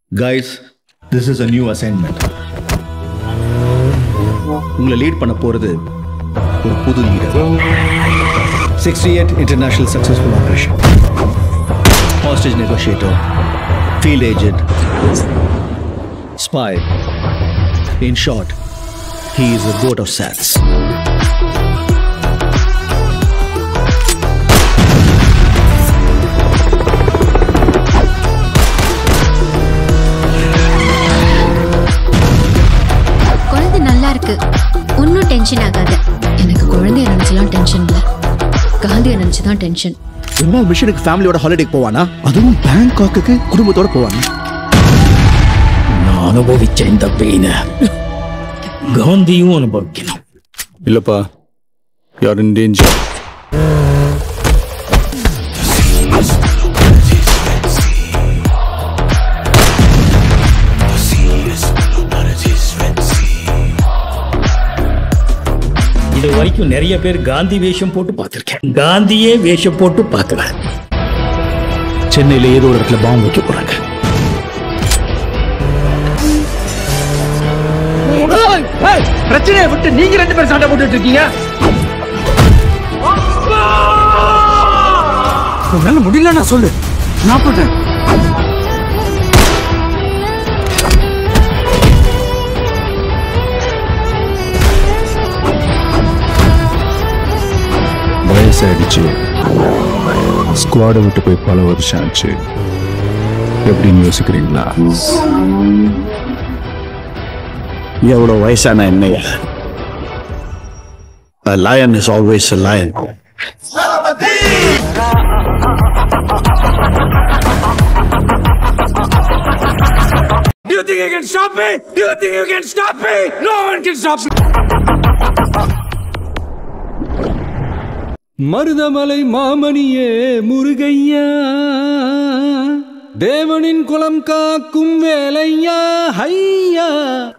Guys this is a new assignment உங்களை lead பண்ண போறது ஒரு புது leader sixty eight international successful operation hostage negotiator field agent spy in short he is a code of chats குழந்தை நல்லா இருக்கு ஒன்னும் டென்ஷன் ஆகாத எனக்கு குழந்தைய நினைச்சுலாம் டென்ஷன் இல்ல காந்திய நினைச்சு தான் டென்ஷன் ஒரு நாள் மிஷனுக்கு ஃபேமிலியோட ஹாலிடேக்கு போவானா அதுவும் பேங்காக்கு குடும்பத்தோட போவானா நான் அனுபவிச்ச இந்த பெயினை காந்தியும் அனுபவிக்கணும் இல்லப்பா யார் இன் டேஞ்சர் இது வரைக்கும் நிறைய பேர் காந்தி வேஷம் போட்டு பார்த்திருக்கேன் காந்தியே வேஷம் போட்டு பார்க்கல சென்னையில ஏதோ ஒரு இடத்துல பாம்பு வைக்க போறாங்க பிரச்சனையை விட்டு நீங்க ரெண்டு பேரும் சண்டை போட்டுட்டு இருக்கீங்க உன்னால முடியல நான் சொல்லு நான் போட்டேன் வயசாயிடுச்சு ஸ்குவாடை விட்டு போய் பல வருஷம் ஆச்சு எப்படின்னு யோசிக்கிறீங்களா எவ்வளோ வயசான என்னையா A lion is always a lion. Do you think you can stop me? Do you think you can stop me? No one can stop me. Marudhamalai மாமணியே முருகையா தேவனின் குலம் காக்கும் வேலையா ஹையா